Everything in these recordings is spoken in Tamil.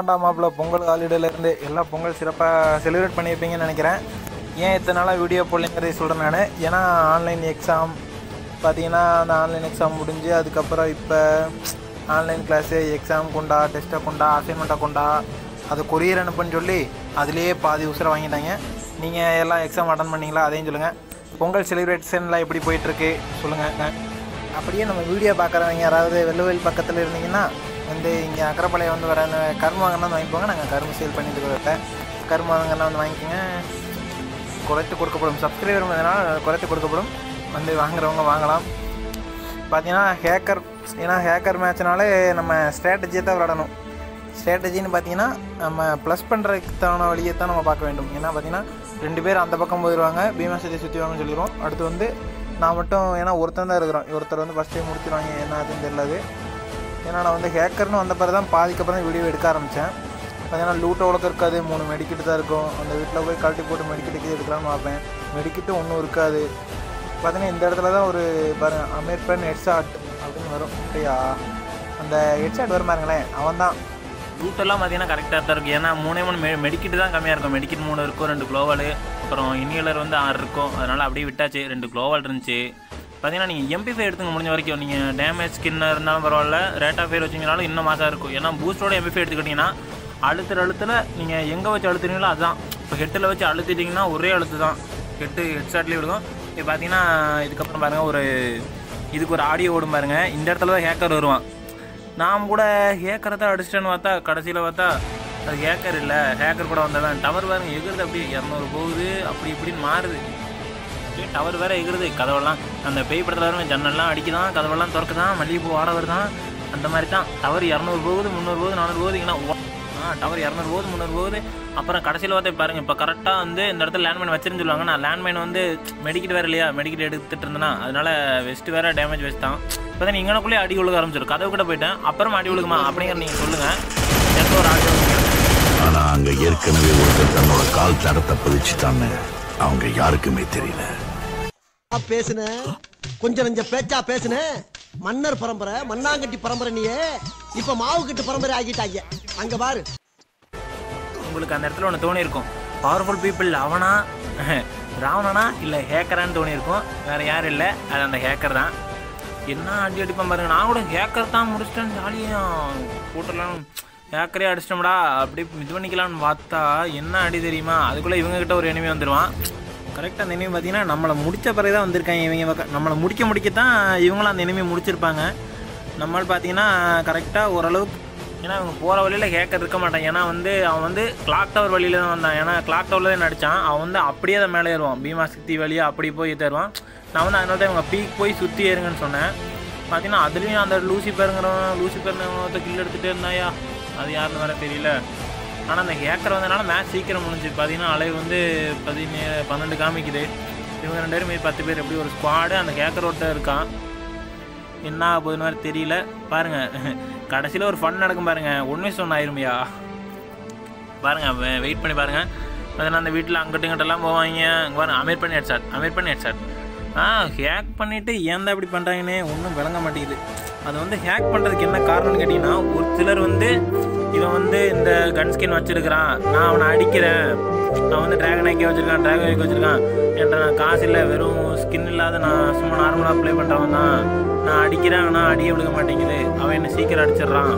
வணக்கம்டா மாப்பிள்ள பொங்கல் ஹாலிடேலேருந்து எல்லாம் பொங்கல் சிறப்பாக செலிப்ரேட் பண்ணியிருப்பீங்கன்னு நினைக்கிறேன் ஏன் இத்தனை நாளாக வீடியோ போடலைங்கிறதை சொல்கிறேன் நான் ஏன்னா ஆன்லைன் எக்ஸாம் பார்த்தீங்கன்னா அந்த ஆன்லைன் எக்ஸாம் முடிஞ்சு அதுக்கப்புறம் இப்போ ஆன்லைன் கிளாஸு எக்ஸாம் கொண்டா டெஸ்ட்டை கொண்டா அசைன்மெண்ட்டை கொண்டா அது கொரியர் அனுப்புன்னு சொல்லி அதுலேயே பாதி உசுரை வாங்கிட்டாங்க நீங்கள் எல்லாம் எக்ஸாம் அட்டன் பண்ணீங்களா அதையும் சொல்லுங்கள் பொங்கல் செலிப்ரேஷன்லாம் எப்படி போயிட்டுருக்கு சொல்லுங்கள் அப்படியே நம்ம வீடியோ பார்க்குறவங்க யாராவது வெள்ளுவயல் பக்கத்தில் இருந்தீங்கன்னா வந்து இங்கே அக்கரைப்பாளையம் வந்து வர அந்த கரும்பு வாங்கினா வந்து வாங்கிக்கோங்க நாங்கள் கரும்பு சேல் பண்ணிட்டு இருக்கிறத கரும்பு வாங்கினா வந்து வாங்கிக்கோங்க குறைத்து கொடுக்கப்படும் சப்ஸ்கிரைபர் அதனால் குறைத்து கொடுக்கப்படும் வந்து வாங்குறவங்க வாங்கலாம் பார்த்தீங்கன்னா ஹேக்கர் ஏன்னா ஹேக்கர் மேட்ச்னாலே நம்ம ஸ்ட்ராட்டஜியை தான் விளாடணும் ஸ்ட்ராட்டஜின்னு பார்த்தீங்கன்னா நம்ம ப்ளஸ் பண்ணுறதுக்கான வழியை தான் நம்ம பார்க்க வேண்டும் ஏன்னா பார்த்தீங்கன்னா ரெண்டு பேர் அந்த பக்கம் போயிடுவாங்க பீமாசத்தை சுற்றி வாங்கன்னு சொல்லிடுவோம் அடுத்து வந்து நான் மட்டும் ஏன்னா ஒருத்தன் தான் இருக்கிறோம் ஒருத்தர் வந்து ஃபஸ்ட்டே முடிச்சிருவாங்க என்ன அதுன்னு தெரியல ஏன்னா நான் வந்து ஹேக்கர்னு வந்த பிறகு தான் பாதிக்கப்புறம் தான் வீடியோ எடுக்க ஆரம்பித்தேன் பார்த்தீங்கன்னா லூட்டை உலகம் இருக்காது மூணு மெடிக்கிட்டு தான் இருக்கும் அந்த வீட்டில் போய் கழட்டி போட்டு மெடிக்கிட்டு எடுக்கலாம்னு பார்ப்பேன் மெடிக்கிட்டு ஒன்றும் இருக்காது பார்த்தீங்கன்னா இந்த இடத்துல தான் ஒரு பாருங்க அமீர்பன் ஹெட்ஷாட் அப்படின்னு வரும் அப்படியா அந்த ஹெட்ஷாட் வரும் பாருங்களேன் அவன் தான் ரூட்டெல்லாம் பார்த்தீங்கன்னா கரெக்டாக தான் இருக்குது ஏன்னா மூணே மூணு மெ மெடிக்கிட்டு தான் கம்மியாக இருக்கும் மெடிக்கிட் மூணு இருக்கும் ரெண்டு குளோவால் அப்புறம் இன்ஹேலர் வந்து ஆறு இருக்கும் அதனால் அப்படியே விட்டாச்சு ரெண்டு குளோவால் இருந்துச்சு பார்த்தீங்கன்னா நீங்கள் எம்பி ஃபைவ் எடுத்துங்க முடிஞ்ச வரைக்கும் நீங்கள் டேமேஜ் ஸ்கின்னாக இருந்தாலும் பரவாயில்ல ரேட் ஆஃப் ஃபயர் வச்சிங்கனாலும் இன்னும் மாசாக இருக்கும் ஏன்னா பூஸ்டோட எம்பி ஃபைவ் எடுத்துக்கிட்டிங்கன்னா அழுத்துற அழுத்தில் நீங்கள் எங்கே வச்சு அழுத்துறீங்களோ அதுதான் இப்போ ஹெட்டில் வச்சு அழுத்திட்டிங்கன்னா ஒரே அழுத்து தான் ஹெட்டு ஹெட்ஷாட்லேயே விடுக்கும் இப்போ பார்த்தீங்கன்னா இதுக்கப்புறம் பாருங்கள் ஒரு இதுக்கு ஒரு ஆடியோ ஓடும் பாருங்கள் இந்த இடத்துல தான் ஹேக்கர் வருவான் நான் கூட ஹேக்கரை தான் அடிச்சிட்டேன்னு பார்த்தா கடைசியில் பார்த்தா அது ஹேக்கர் இல்லை ஹேக்கர் கூட வந்தவன் டவர் பாருங்க எகுறது அப்படியே இரநூறு போகுது அப்படி இப்படின்னு மாறுது அப்படியே டவர் வேற எகுறது கதவெல்லாம் அந்த பேய் படத்தில் வரும் ஜன்னல்லாம் அடிக்குதான் கதவெல்லாம் திறக்குதான் மல்லிகைப்பூ ஆட வருதான் அந்த மாதிரி தான் டவர் இரநூறு போகுது முந்நூறு போகுது நானூறு போகுது இங்கன்னா ஆ டவர் இரநூறு போகுது முந்நூறு போகுது அப்புறம் கடைசியில் பார்த்தா பாருங்க இப்போ கரெக்டாக வந்து இந்த இடத்துல லேண்ட்மைன் வச்சிருந்து சொல்லுவாங்க நான் லேண்ட்மைன் வந்து மெடிக்கிட் வேறு இல்லையா மெடிக்கிட் எடுத்துட்டு இருந்தேன்னா அதனால வெஸ்ட் வேற டேமேஜ் வெஸ்ட் தான் இப்போ தான் இங்கனக்குள்ளே அடி விழுக ஆரம்பிச்சிடும் கதவு கூட போயிட்டேன் அப்புறம் அடி விழுகுமா அப்படிங்கிற நீங்கள் சொல்லுங்கள் எனக்கு ஒரு ஆடியோ ஆனா அங்க ஏற்கனவே ஒருத்தர் தன்னோட கால் தடத்தை பதிச்சுட்டான்னு அவங்க யாருக்குமே தெரியல பேசுன கொஞ்சம் நஞ்ச பேச்சா பேசுன மன்னர் பரம்பரை மண்ணாங்கட்டி பரம்பரை நீயே இப்ப மாவு கட்டு பரம்பரை ஆகிட்டாங்க அங்க பாரு உங்களுக்கு அந்த இடத்துல ஒன்று தோணியிருக்கும் பவர்ஃபுல் பீப்புள் அவனா ராவணனா இல்லை ஹேக்கரான்னு தோணியிருக்கும் வேறு யாரும் இல்லை அது அந்த ஹேக்கர் தான் என்ன அடி அடிப்பான் பாருங்க நான் கூட ஹேக்கர் தான் முடிச்சிட்டேன் ஜாலியாக கூட்டலாம் ஹேக்கரே அடிச்சிட்டோம்டா அப்படி இது பண்ணிக்கலாம்னு பார்த்தா என்ன அடி தெரியுமா அதுக்குள்ளே இவங்ககிட்ட ஒரு எனிமி வந்துடுவான் கரெக்டாக அந்த எனிமி பார்த்தீங்கன்னா நம்மளை முடித்த பிறகு தான் வந்திருக்காங்க இவங்க பக்கம் நம்மளை முடிக்க முடிக்க தான் இவங்களும் அந்த எனிமி முடிச்சிருப்பாங்க நம்மளால் பார்த்தீங்கன்னா கரெக்டாக ஓரளவுக்கு ஏன்னா அவங்க போகிற வழியில் ஹேக்கர் இருக்க மாட்டான் ஏன்னா வந்து அவன் வந்து கிளாக் டவர் வழியில் தான் வந்தான் ஏன்னா கிளாக் டவரில் தான் நடித்தான் அவன் வந்து அப்படியே தான் மேலே ஏறுவான் பீமா சக்தி வழியாக அப்படி போய் தருவான் நான் வந்து அதனால தான் இவங்க பீக் போய் சுற்றி ஏறுங்கன்னு சொன்னேன் பார்த்தீங்கன்னா அதுலேயும் அந்த லூசி பேருங்கிறவன் லூசி பேருங்க கில் எடுத்துகிட்டே இருந்தாயா அது யாருன்னு வேற தெரியல ஆனால் அந்த ஹேக்கர் வந்தனால மேட்ச் சீக்கிரம் முடிஞ்சு பார்த்தீங்கன்னா அலைவு வந்து பதினேழு பன்னெண்டு காமிக்குது இவங்க ரெண்டு பேரும் மீதி பத்து பேர் எப்படி ஒரு ஸ்குவாடு அந்த ஹேக்கர் ஒருத்தர் இருக்கான் என்ன ஆக போகுதுன்னு வேறு தெரியல பாருங்க கடைசியில் ஒரு ஃபன் நடக்கும் பாருங்க உண்மை சொன்ன ஆயிருமையா பாருங்க வெயிட் பண்ணி பாருங்க அதனால் அந்த வீட்டில் அங்கிட்ட இங்கிட்டலாம் போவாங்க இங்கே பாருங்க அமீர் பண்ணி ஹெட்ஷாட் அமீர் பண்ணி ஹெட்ஷாட் ஆ ஹேக் பண்ணிவிட்டு ஏன் தான் இப்படி பண்ணுறாங்கன்னே ஒன்றும் விளங்க மாட்டேங்குது அது வந்து ஹேக் பண்ணுறதுக்கு என்ன காரணம்னு கேட்டிங்கன்னா ஒரு சிலர் வந்து இவன் வந்து இந்த கன் ஸ்கின் வச்சிருக்கிறான் நான் அவனை அடிக்கிறேன் நான் வந்து டிராகன் ஐக்கிய வச்சிருக்கான் டிராகன் ஐக்கிய வச்சிருக்கான் என்கிட்ட நான் காசு இல்லை வெறும் ஸ்கின் இல்லாத நான் சும்மா நார்மலாக ப்ளே பண்ணுறவன் தான் நான் அடிக்கிறேன் ஆனால் அடிய விழுக மாட்டேங்குது அவன் என்ன சீக்கிரம் அடிச்சிடுறான்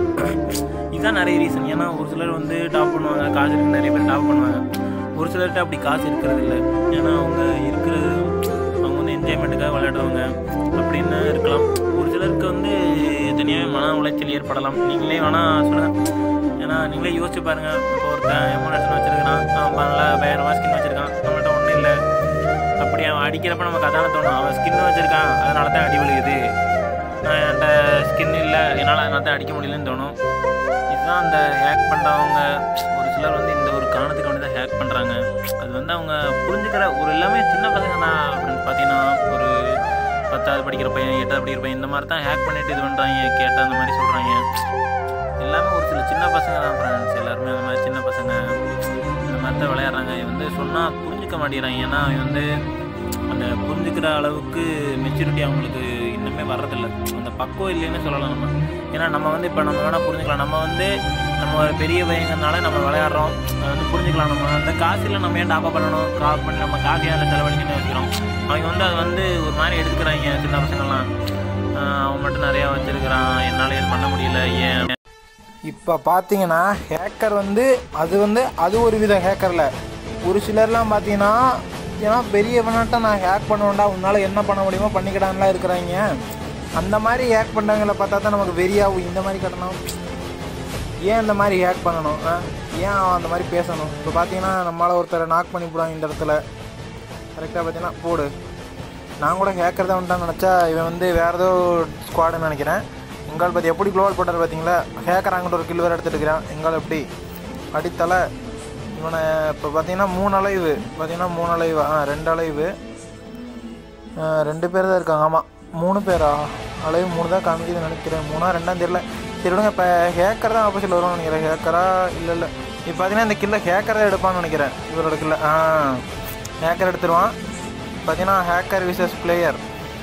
இதுதான் நிறைய ரீசன் ஏன்னா ஒரு சிலர் வந்து டாப் பண்ணுவாங்க காசு இருக்கு நிறைய பேர் டாப் பண்ணுவாங்க ஒரு சிலர்கிட்ட அப்படி காசு இருக்கிறது இல்லை ஏன்னா அவங்க இருக்கிறது அவங்க வந்து என்ஜாய்மெண்ட்டுக்காக விளையாடுறவங்க அப்படின்னு இருக்கலாம் ஒரு சிலருக்கு வந்து தனியாக மன உளைச்சல் ஏற்படலாம் நீங்களே வேணால் சொல்லுங்கள் ஏன்னா நீங்களே யோசிச்சு பாருங்கள் இப்போ ஒருத்தன் எமோனேஷன் வச்சுருக்கான் அவன் நல்லா வேறு ஸ்கின் வச்சுருக்கான் நம்மகிட்ட ஒன்றும் இல்லை அப்படி அவன் அடிக்கிறப்ப நமக்கு அதான தோணும் அவன் ஸ்கின் வச்சுருக்கான் அதனால தான் அடி விழுகுது நான் என்கிட்ட ஸ்கின் இல்லை என்னால் அதனால தான் அடிக்க முடியலன்னு தோணும் இதுதான் அந்த ஹேக் பண்ணுறவங்க ஒரு சிலர் வந்து இந்த ஒரு காரணத்துக்கு வேண்டி தான் ஹேக் பண்ணுறாங்க அது வந்து அவங்க புரிஞ்சுக்கிற ஒரு எல்லாமே சின்ன பசங்க தான் அப்படின்னு பார்த்தீங்கன்னா ஒரு பத்தாவது படிக்கிற பையன் எட்டாவது படிக்கிற பையன் இந்த மாதிரி தான் ஹேக் பண்ணிட்டு இது பண்ணுறாங்க கேட்டால் அந்த மாதிரி சொல்கிறாங்க எல்லாமே ஒரு சில சின்ன பசங்க தான் ஃப்ரெண்ட்ஸ் எல்லாருமே அந்த மாதிரி சின்ன பசங்க இந்த மாதிரி தான் விளையாடுறாங்க இவன் வந்து சொன்னால் புரிஞ்சுக்க மாட்டேங்கிறாங்க ஏன்னா இவன் வந்து அந்த புரிஞ்சுக்கிற அளவுக்கு மெச்சூரிட்டி அவங்களுக்கு இன்னுமே வர்றதில்ல அந்த பக்குவம் இல்லைன்னு சொல்லலாம் நம்ம ஏன்னா நம்ம வந்து இப்போ நம்ம வேணால் புரிஞ்சுக்கலாம் நம்ம வந்து நம்ம ஒரு பெரிய பையங்கிறதுனால நம்ம விளையாடுறோம் அதை வந்து புரிஞ்சுக்கலாம் நம்ம அந்த காசில் நம்ம ஏன் டாப்பா பண்ணணும் கால் பண்ணி நம்ம காசு ஏன் செலவழிக்கணும்னு யோசிக்கிறோம் அவங்க வந்து அது வந்து ஒரு மாதிரி எடுத்துக்கிறாங்க சின்ன பசங்கள்லாம் ஆஹ் அவன் மட்டும் நிறையா வச்சிருக்கிறான் என்னால் இது பண்ண முடியல ஏன் இப்போ பார்த்தீங்கன்னா ஹேக்கர் வந்து அது வந்து அது ஒரு வித ஹேக்கரில் ஒரு சிலர்லாம் பார்த்தீங்கன்னா ஏன்னா பெரியவனாட்ட நான் ஹேக் பண்ணுவேன்டா உன்னால் என்ன பண்ண முடியுமோ பண்ணிக்கிடான்லாம் இருக்கிறாங்க அந்த மாதிரி ஹேக் பண்ணுறவங்கள பார்த்தா தான் நமக்கு வெறியாகும் இந்த மாதிரி கட்டணும் ஏன் இந்த மாதிரி ஹேக் பண்ணணும் ஆ? ஏன் அவன் அந்த மாதிரி பேசணும் இப்போ பார்த்தீங்கன்னா நம்மளால் ஒருத்தரை நாக் பண்ணி போடுவாங்க இந்த இடத்துல கரெக்டாக பார்த்தீங்கன்னா போடு நான் கூட ஹேக்கர் தான் வந்துட்டான்னு நினச்சா இவன் வந்து வேறு ஏதோ ஸ்குவாடுன்னு நினைக்கிறேன் எங்கால் பற்றி எப்படி க்ளோவல் போட்டார் பார்த்தீங்களா ஹேக்கர் அங்கிட்ட ஒரு கில் வேறு எடுத்துட்டு இருக்கிறான் எங்கால் எப்படி அடித்தலை இவனை இப்போ பார்த்தீங்கன்னா மூணு அலைவு பார்த்தீங்கன்னா மூணு அலைவு ஆ ரெண்டு அலைவு ஆ, ரெண்டு பேர் தான் இருக்காங்க ஆமாம் மூணு பேரா அலைவு மூணு தான் காமிக்குதுன்னு நினைக்கிறேன் மூணா ரெண்டாம் தெரியல சரி விடுங்க இப்போ ஹேக்கர் தான் ஆப்போசிட்டில் வருவான்னு நினைக்கிறேன் ஹேக்கரா இல்லை இல்லை இப்போ பார்த்தீங்கன்னா இந்த கில்லை ஹேக்கர் தான் எடுப்பான்னு நினைக்கிறேன் இவரோட கில்ல ஆ ஹேக்கர் எடுத்துருவான் பார்த்தீங்கன்னா ஹேக்கர் விசஸ் பிளேயர்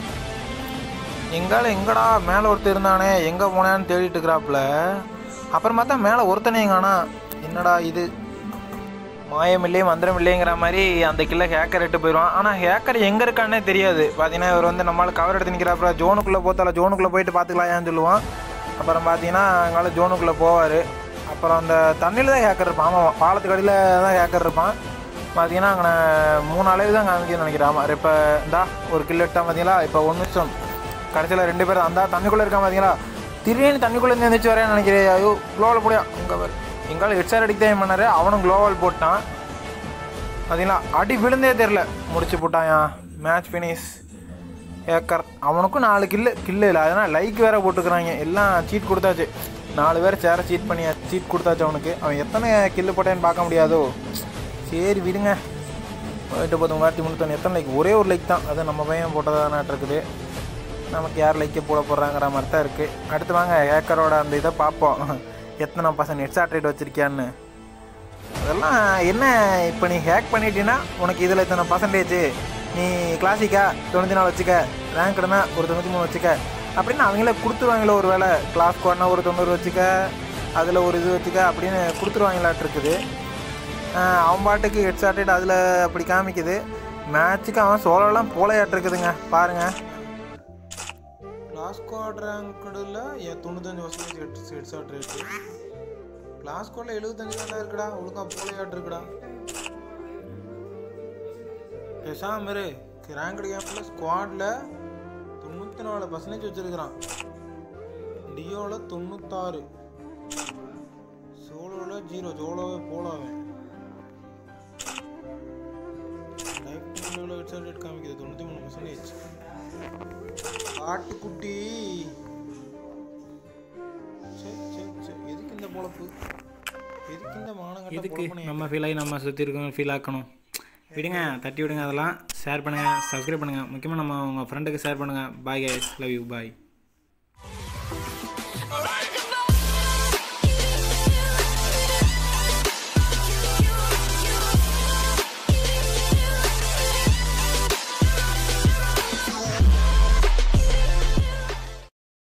எங்கால எங்கடா மேலே ஒருத்தர் இருந்தானே எங்கே போனான்னு தேடிட்டு இருக்கிறாப்புல அப்புறம் பார்த்தா மேலே ஒருத்தனே காணா என்னடா இது மாயமில்லை மந்திரம் இல்லைங்கிற மாதிரி அந்த கில்ல ஹேக்கர் எட்டு போயிடுவான் ஆனால் ஹேக்கர் எங்கே இருக்கானே தெரியாது பார்த்தீங்கன்னா இவர் வந்து நம்மளால் கவர் எடுத்து நிற்கிறாப்புல ஜோனுக்குள்ளே போத்தால ஜோனுக்குள்ளே போயிட்டு பார்த்துக்கலாம்னு சொல்லுவான் அப்புறம் பார்த்தீங்கன்னா எங்களால் ஜோனுக்குள்ளே போவார் அப்புறம் அந்த தண்ணியில் தான் ஹேக்கர் இருப்பான் ஆமாம் பாலத்துக்கு அடியில் தான் ஹேக்கர் இருப்பான் பார்த்தீங்கன்னா அங்கே மூணு அளவு தான் காமிக்குதுன்னு நினைக்கிறேன் ஆமாம் இப்போ இந்தா ஒரு கில் எடுத்தான் பார்த்தீங்களா இப்போ ஒன்று நிமிஷம் கடைசியில் ரெண்டு பேரும் அந்த தண்ணிக்குள்ளே இருக்கான் பார்த்தீங்களா திடீர்னு தண்ணிக்குள்ளே இருந்து எந்திரிச்சு வரேன்னு நினைக்கிறேன் ஐயோ க்ளோவில் போடியா இங்கே பாரு எங்கால ஹெட்ஸார் அடிக்க தான் பண்ணாரு அவனும் க்ளோவால் போட்டான் பார்த்தீங்களா அடி விழுந்தே தெரில முடிச்சு போட்டாயா மேட்ச் ஃபினிஷ் ஏக்கர் அவனுக்கும் நாலு கில்லு கில்லு இல்லை அதனால் லைக் வேற போட்டுக்கிறாங்க எல்லாம் சீட் கொடுத்தாச்சு நாலு பேர் சேர சீட் பண்ணி சீட் கொடுத்தாச்சு அவனுக்கு அவன் எத்தனை கில்லு போட்டேன்னு பார்க்க முடியாதோ சரி விடுங்க போயிட்டு போதும் மூவாயிரத்தி முந்நூற்றி எத்தனை லைக் ஒரே ஒரு லைக் தான் அது நம்ம பையன் போட்டதான இருக்குது நமக்கு யார் லைக்கே போட போடுறாங்கிற மாதிரி தான் இருக்குது அடுத்து வாங்க ஏக்கரோட அந்த இதை பார்ப்போம் எத்தனை பர்சன்ட் நெட் சாட்ரேட் வச்சுருக்கியான்னு அதெல்லாம் என்ன இப்போ நீ ஹேக் பண்ணிட்டீன்னா உனக்கு இதில் இத்தனை பர்சன்டேஜ் நீ கிளாசிக்கா தொண்ணூற்றி நாலு வச்சுக்க ரேங்க்டுனா ஒரு தொண்ணூற்றி மூணு வச்சுக்க அப்படின்னு அவங்களே கொடுத்துருவாங்களே ஒரு வேளை கிளாஸ் கோட்னா ஒரு தொண்ணூறு வச்சுக்க அதில் ஒரு இது வச்சுக்க அப்படின்னு கொடுத்துருவாங்களாட்டு இருக்குது ஆஹ் அவன் பாட்டுக்கு ஹெட் சாட்டட் அதில் அப்படி காமிக்குது மேட்ச்சுக்கு அவன் சோலோலாம் போலையாட்டு இருக்குதுங்க பாருங்கள் கிளாஸ் ஸ்குவாட் ரேங்க்டில் தொண்ணூத்தஞ்சு percentage head head shot rate class ஸ்குவாடில் எழுபத்தஞ்சு தானே இருக்குடா ஒழுங்கா போலையாட்டு இருக்குடா பேசாம இரு ரேங்க்டு கேமில் ஸ்குவாடில் தொண்ணூற்றி நாலு பர்சன்டேஜ் வச்சுருக்கிறான் டியோவில் தொண்ணூத்தாறு சோலோவில் ஜீரோ சோலோவே போலாவேன் லைஃப் டைமில் ஹெட் ஷாட் ரேட் காமிக்குது தொண்ணூற்றி மூணு பர்சன்டேஜ் ஆட்டுக்குட்டி சரி சரி சரி எதுக்கு இந்த பொழப்பு எதுக்கு இந்த மானங்கட்ட எதுக்கு பொழப்பு நம்ம ஃபீல் ஆகி நம்ம சுற்றி இருக்கோம் ஃபீல் ஆக்கணும் விடுங்க தட்டி விடுங்க அதெல்லாம் ஷேர் பண்ணுங்கள் சப்ஸ்கிரைப் பண்ணுங்கள் முக்கியமாக நம்ம உங்கள் ஃப்ரெண்டுக்கு ஷேர் பண்ணுங்கள் bye guys love you bye